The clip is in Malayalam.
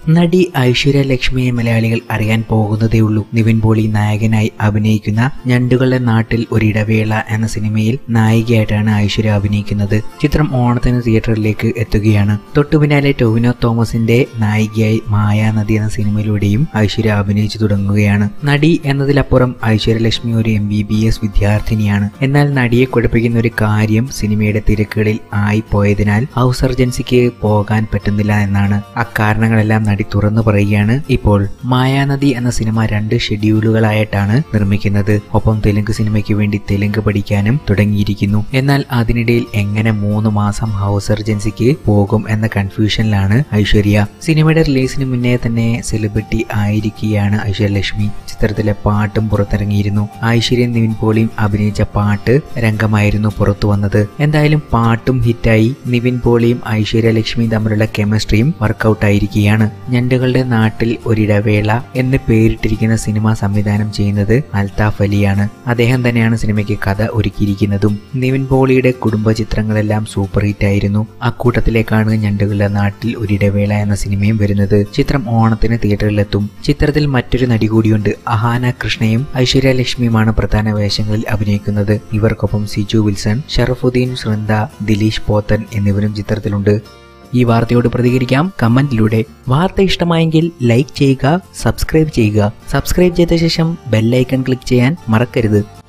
നടി ഐശ്വര്യ ലക്ഷ്മിയെ മലയാളികൾ അറിയാൻ പോകുന്നതേയുള്ളൂ നിവിൻ പോളി നായകനായി അഭിനയിക്കുന്ന ഞണ്ടുകളുടെ നാട്ടിൽ ഒരിടവേള എന്ന സിനിമയിൽ നായികയായിട്ടാണ് ഐശ്വര്യ അഭിനയിക്കുന്നത് ചിത്രം ഓണത്തിന് തിയേറ്ററിലേക്ക് എത്തുകയാണ് തൊട്ടു പിന്നാലെ ടൊവിനോ തോമസിന്റെ നായികയായി മായാനദി എന്ന സിനിമയിലൂടെയും ഐശ്വര്യ അഭിനയിച്ചു തുടങ്ങുകയാണ് നടി എന്നതിലപ്പുറം ഐശ്വര്യ ലക്ഷ്മി ഒരു എം ബി ബി എസ് വിദ്യാർത്ഥിനിയാണ് എന്നാൽ നടിയെ കുഴപ്പിക്കുന്ന ഒരു കാര്യം സിനിമയുടെ തിരക്കുകളിൽ ആയി പോയതിനാൽ ഹൗസ് സർജൻസിക്ക് പോകാൻ പറ്റുന്നില്ല എന്നാണ് അക്കാരണങ്ങളെല്ലാം നടി തുറന്നു പറയുകയാണ് ഇപ്പോൾ മായാനദി എന്ന സിനിമ രണ്ട് ഷെഡ്യൂളുകളായിട്ടാണ് നിർമ്മിക്കുന്നത് ഒപ്പം തെലുങ്ക് സിനിമയ്ക്ക് വേണ്ടി തെലുങ്ക് പഠിക്കാനും തുടങ്ങിയിരിക്കുന്നു എന്നാൽ അതിനിടയിൽ എങ്ങനെ മൂന്ന് മാസം ഹൗസ് സർജൻസിക്ക് പോകും എന്ന കൺഫ്യൂഷനിലാണ് ഐശ്വര്യ സിനിമയുടെ റിലീസിന് മുന്നേ തന്നെ സെലിബ്രിറ്റി ആയിരിക്കുകയാണ് ഐശ്വര്യലക്ഷ്മി ചിത്രത്തിലെ പാട്ടും പുറത്തിറങ്ങിയിരുന്നു ഐശ്വര്യ നിവിൻ പോളിയും അഭിനയിച്ച പാട്ട് രംഗമായിരുന്നു പുറത്തു വന്നത് എന്തായാലും പാട്ടും ഹിറ്റായി നിവിൻ പോളിയും ഐശ്വര്യ ലക്ഷ്മിയും തമ്മിലുള്ള കെമിസ്ട്രിയും വർക്കൗട്ട് ആയിരിക്കുകയാണ് ഞണ്ടുകളുടെ നാട്ടിൽ ഒരിടവേള എന്ന് പേരിട്ടിരിക്കുന്ന സിനിമ സംവിധാനം ചെയ്യുന്നത് അൽതാഫ് അലിയാണ് അദ്ദേഹം തന്നെയാണ് സിനിമയ്ക്ക് കഥ ഒരുക്കിയിരിക്കുന്നതും നിവിൻ പോളിയുടെ കുടുംബ ചിത്രങ്ങളെല്ലാം സൂപ്പർ ഹിറ്റ് ആയിരുന്നു അക്കൂട്ടത്തിലേക്കാണ് ഞണ്ടുകളുടെ നാട്ടിൽ ഒരിടവേള എന്ന സിനിമയും വരുന്നത് ചിത്രം ഓണത്തിന് തിയേറ്ററിലെത്തും ചിത്രത്തിൽ മറ്റൊരു നടി കൂടിയുണ്ട് അഹാന കൃഷ്ണയും ഐശ്വര്യ ലക്ഷ്മിയുമാണ് പ്രധാന വേഷങ്ങളിൽ അഭിനയിക്കുന്നത് ഇവർക്കൊപ്പം സിജു വിൽസൺ ഷറഫുദ്ദീൻ ശൃന്ദ ദിലീഷ് പോത്തൻ എന്നിവരും ചിത്രത്തിലുണ്ട് ഈ വാർത്തയോട് പ്രതികരിക്കാം കമന്റിലൂടെ വാർത്ത ഇഷ്ടമായെങ്കിൽ ലൈക്ക് ചെയ്യുക സബ്സ്ക്രൈബ് ചെയ്യുക സബ്സ്ക്രൈബ് ചെയ്ത ശേഷം ബെല്ലൈക്കൺ ക്ലിക്ക് ചെയ്യാൻ മറക്കരുത്